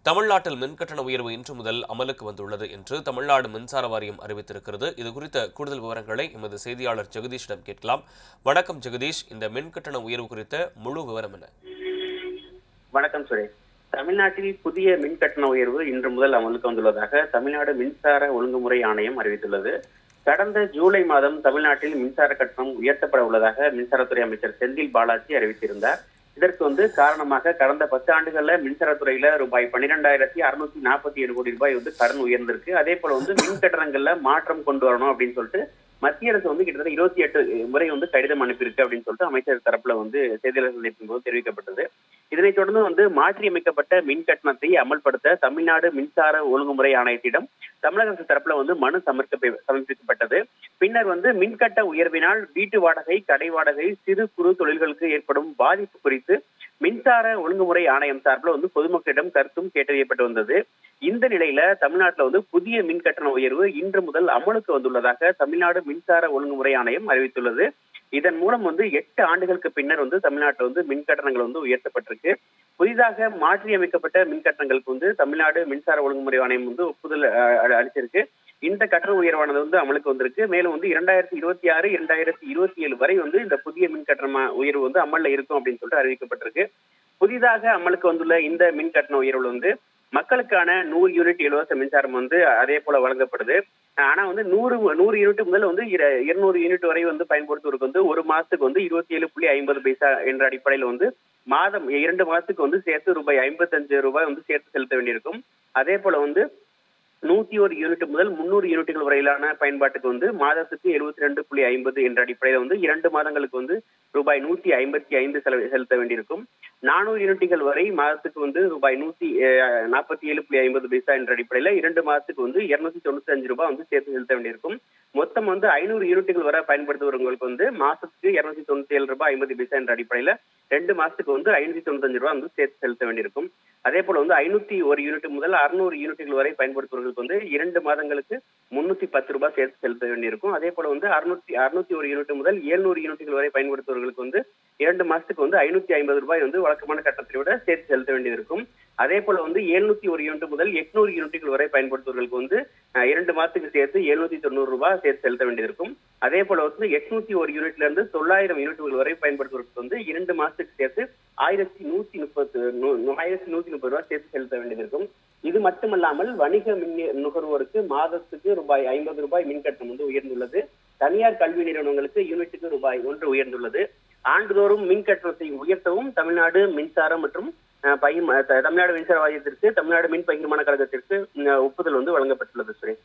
தமிழ்நாட்டில் மின்கட்டண உயர்வு இன்று முதல் அமலுக்கு வந்துள்ளது என்று தமிழ்நாடு மின்சார வாரியம் அறிவித்திருக்கிறது இது குறித்த கூடுதல் விவரங்களை எமது செய்தியாளர் ஜெகதீஷிடம் கேட்கலாம் வணக்கம் ஜெகதீஷ் இந்த மின்கட்டண உயர்வு குறித்த முழு விவரம் என்ன வணக்கம் சுரேஷ் தமிழ்நாட்டில் புதிய மின் கட்டண உயர்வு இன்று முதல் அமலுக்கு வந்துள்ளதாக தமிழ்நாடு மின்சார ஒழுங்குமுறை ஆணையம் அறிவித்துள்ளது கடந்த ஜூலை மாதம் தமிழ்நாட்டில் மின்சார கட்டணம் உயர்த்தப்பட உள்ளதாக மின்சாரத்துறை அமைச்சர் செந்தில் பாலாஜி அறிவித்திருந்தார் இதற்கு வந்து காரணமாக கடந்த பத்து ஆண்டுகள்ல மின்சாரத்துறையில ரூபாய் பன்னிரெண்டாயிரத்தி அறுநூத்தி நாற்பத்தி ஏழு கோடி ரூபாய் வந்து கடன் உயர்ந்திருக்கு அதே போல வந்து மின் கட்டணங்கள்ல மாற்றம் கொண்டு வரணும் அப்படின்னு சொல்லிட்டு மத்திய அரசு வந்து கிட்டத்தட்ட இருபத்தி எட்டு முறை வந்து கடிதம் அனுப்பியிருக்கு அப்படின்னு சொல்லிட்டு அமைச்சர் தரப்புல வந்து செய்தியாளர் சந்திப்பின் போது தெரிவிக்கப்பட்டது இதனைத் தொடர்ந்து வந்து மாற்றியமைக்கப்பட்ட மின் கட்டணத்தை அமல்படுத்த தமிழ்நாடு மின்சார ஒழுங்குமுறை ஆணையத்திடம் தமிழக அரசு தரப்புல வந்து மனு சமர்ப்பிக்க சமர்ப்பிக்கப்பட்டது பின்னர் வந்து மின்கட்ட உயர்வினால் வீட்டு வாடகை கடை வாடகை சிறு குறு தொழில்களுக்கு ஏற்படும் பாதிப்பு குறித்து மின்சார ஒழுங்குமுறை ஆணையம் சார்பில் வந்து பொதுமக்களிடம் கருத்தும் கேட்டறியப்பட்டு வந்தது இந்த நிலையில தமிழ்நாட்டில் வந்து புதிய மின் கட்டண உயர்வு இன்று முதல் அமலுக்கு வந்துள்ளதாக தமிழ்நாடு மின்சார ஒழுங்குமுறை ஆணையம் அறிவித்துள்ளது இதன் மூலம் வந்து எட்டு ஆண்டுகளுக்கு பின்னர் வந்து தமிழ்நாட்டில் வந்து மின் கட்டணங்கள் வந்து உயர்த்தப்பட்டிருக்கு புதிதாக மாற்றியமைக்கப்பட்ட மின் கட்டணங்களுக்கு வந்து தமிழ்நாடு மின்சார ஒழுங்குமுறை ஆணையம் வந்து ஒப்புதல் அஹ், அ- அளிச்சிருக்கு இந்த கட்டண உயர்வானது வந்து அமலுக்கு வந்திருக்கு மேலும் வந்து இரண்டாயிரத்தி இருபத்தி ஆறு இரண்டாயிரத்தி இருபத்தி ஏழு வரை வந்து இந்த புதிய மின் கட்டண உயர்வு வந்து அமல்ல இருக்கும் அப்படின்னு சொல்லிட்டு அறிவிக்கப்பட்டிருக்கு புதிதாக அமலுக்கு வந்துள்ள இந்த மின் கட்டண உயர்வு வந்து மக்களுக்கான நூறு யூனிட் இலவச மின்சாரம் வந்து அதே போல வழங்கப்படுது ஆனா வந்து நூறு நூறு யூனிட் முதல் வந்து இர- இருநூறு யூனிட் வரை வந்து பயன்படுத்துவதற்கு வந்து ஒரு மாசத்துக்கு வந்து இருபத்தி ஏழு புள்ளி ஐம்பது பைசா என்ற அடிப்படையில் வந்து மாதம் இரண்டு மாதத்துக்கு வந்து சேர்த்து ரூபாய் ஐம்பத்தஞ்சு ரூபாய் வந்து சேர்த்து செலுத்த வேண்டியிருக்கும் அதே போல வந்து நூத்தி ஒரு யூனிட் முதல் முன்னூறு யூனிட்டுகள் வரையிலான பயன்பாட்டுக்கு வந்து மாதத்துக்கு எழுபத்தி ரெண்டு புள்ளி ஐம்பது என்ற அடிப்படையில் வந்து இரண்டு மாதங்களுக்கு வந்து ரூபாய் நூத்தி ஐம்பத்தி ஐந்து செலவு செலுத்த வேண்டியிருக்கும் நானூறு யூனிட்டுகள் வரை மாதத்துக்கு வந்து ரூபாய் நூத்தி நாற்பத்தி ஏழு புள்ளி ஐம்பது பைசா என்ற அடிப்படையில் இரண்டு மாதத்துக்கு வந்து இருநூத்தி தொண்ணூத்தி அஞ்சு ரூபாய் வந்து சேர்த்து செலுத்த வேண்டியிருக்கும் மொத்தம் வந்து ஐநூறு யூனிட்டுகள் வரை பயன்படுத்துபவர்களுக்கு வந்து மாசத்துக்கு இருநூத்தி தொண்ணூத்தி ஏழு ரூபாய் ஐம்பது பைசா என்ற அடிப்படையில் ரெண்டு மாசத்துக்கு வந்து ஐநூத்தி தொண்ணூத்தஞ்சு ரூபாய் வந்து சேர்த்து செலுத்த வேண்டியிருக்கும் அதே போல வந்து ஐநூத்தி ஒரு யூனிட் முதல் அறுநூறு யூனிட்டுகள் வரை பயன்படுத்துபவர்களுக்கு வந்து இரண்டு மாதங்களுக்கு முன்னூத்தி பத்து ரூபாய் சேர்த்து செலுத்த வேண்டியிருக்கும் அதே போல வந்து அறுநூத்தி அறுநூத்தி ஒரு யூனிட் முதல் எழுநூறு யூனிட்டுகள் வரை பயன்படுத்துபவர்களுக்கு வந்து இரண்டு மாசத்துக்கு வந்து ஐநூத்தி ஐம்பது ரூபாய் வந்து வழக்கமான கட்டணத்தை விட சேர்த்து செலுத்த வேண்டியிருக்கும் அதே போல வந்து எழுநூத்தி ஒரு யூனிட் முதல் எட்நூறு யூனிட்டுகள் வரை பயன்படுத்துபவர்களுக்கு வந்து அஹ், இரண்டு மாசத்துக்கு சேர்த்து எழுநூத்தி தொண்ணூறு ரூபாய் சேர்த்து செலுத்த வேண்டியிருக்கும் அதே போல வந்து எட்நூத்தி ஒரு யூனிட்ல இருந்து தொள்ளாயிரம் யூனிட்டுகள் வரை பயன்படுத்துவதற்கு வந்து இரண்டு மாசத்துக்கு சேர்த்து ஆயிரத்தி நூத்தி முப்பத்து நூ- ஆயிரத்தி நூத்தி முப்பது ரூபாய் சேர்த்து செலுத்த வேண்டியிருக்கும் இது மட்டுமல்லாமல் வணிக மின் நுகர்வோருக்கு மாதத்துக்கு ரூபாய் ஐம்பது ரூபாய் மின் கட்டணம் வந்து உயர்ந்துள்ளது தனியார் கல்வி நிறுவனங்களுக்கு யூனிட்டுக்கு ரூபாய் ஒன்று உயர்ந்துள்ளது ஆண்டுதோறும் மின் கட்டணத்தை உயர்த்தவும் தமிழ்நாடு மின்சாரம் மற்றும் அஹ், பகிர்ம த- தமிழ்நாடு மின்சார வாரியத்திற்கு தமிழ்நாடு மின் பகிர்மான கழகத்திற்கு அஹ், ஒப்புதல் வந்து வழங்கப்பட்டுள்ளது சுரேஷ்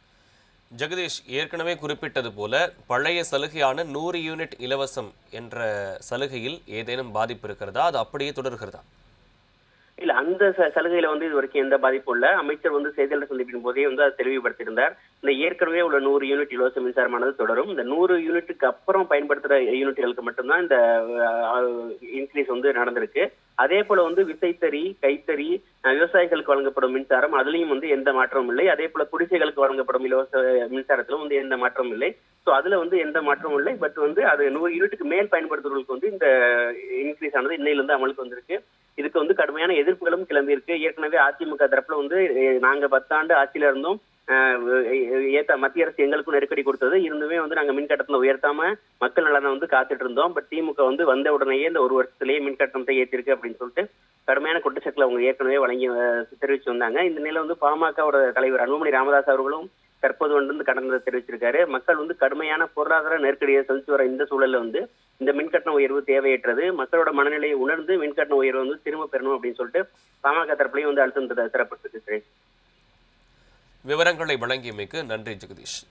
ஜெகதீஷ் ஏற்கனவே குறிப்பிட்டது போல பழைய சலுகையான நூறு யூனிட் இலவசம் என்ற சலுகையில் ஏதேனும் பாதிப்பு இருக்கிறதா அது அப்படியே தொடர்கிறதா இல்ல அந்த ச- சலுகையில வந்து இது வரைக்கும் எந்த பாதிப்பும் இல்ல அமைச்சர் வந்து செய்தியாளர் சந்திப்பின் போதே வந்து அதை தெளிவுபடுத்தியிருந்தார் இந்த ஏற்கனவே உள்ள நூறு யூனிட் இலவச மின்சாரமானது தொடரும் இந்த நூறு யூனிட்டுக்கு அப்புறம் பயன்படுத்துற யூனிட்டுகளுக்கு மட்டும்தான் இந்த இன்க்ரீஸ் வந்து நடந்திருக்கு அதே போல வந்து விசைத்தறி கைத்தறி அஹ், விவசாயிகளுக்கு வழங்கப்படும் மின்சாரம் அதுலயும் வந்து எந்த மாற்றமும் இல்லை அதே போல குடிசைகளுக்கு வழங்கப்படும் இலவச மின்சாரத்திலும் வந்து எந்த மாற்றமும் இல்லை ஸோ அதுல வந்து எந்த மாற்றமும் இல்லை பட் வந்து அது நூறு யூனிட்டுக்கு மேல் பயன்படுத்துறவர்களுக்கு வந்து இந்த இன்க்ரீஸ் ஆனது இன்னையில இருந்து அமலுக்கு வந்திருக்கு இதுக்கு வந்து கடுமையான எதிர்ப்புகளும் கிளம்பியிருக்கு ஏற்கனவே அதிமுக தரப்புல வந்து அஹ், நாங்க பத்தாண்டு ஆட்சியில இருந்தோம் அஹ், எ- ஏத்த மத்திய அரசு எங்களுக்கும் நெருக்கடி கொடுத்தது இருந்துமே வந்து நாங்க மின் கட்டணத்தை உயர்த்தாம மக்கள் நலனை வந்து காத்துட்டு இருந்தோம் பட் திமுக வந்து வந்த உடனேயே இந்த ஒரு வருஷத்திலேயே மின் கட்டணத்தை ஏற்றிருக்கு அப்படின்னு சொல்லிட்டு கடுமையான குற்றச்சாட்டுல அவங்க ஏற்கனவே வழங்கி அஹ், தெரிவிச்சு வந்தாங்க இந்த நிலையில வந்து பாமகவோட தலைவர் அன்புமணி ராமதாஸ் அவர்களும் தற்போது வந்து கடந்ததை தெரிவிச்சிருக்காரு மக்கள் வந்து கடுமையான பொருளாதார நெருக்கடியை சந்திச்சு வர இந்த சூழல்ல வந்து இந்த மின்கட்டண உயர்வு தேவையற்றது மக்களோட மனநிலையை உணர்ந்து மின்கட்டண உயர்வு வந்து திரும்ப பெறணும் அப்படின்னு சொல்லிட்டு பாமக தரப்புலையும் வந்து அழுத்தம் தர- தரப்பட்டிருக்கு சுரேஷ் விவரங்களை வழங்கியமைக்கு நன்றி ஜெகதீஷ்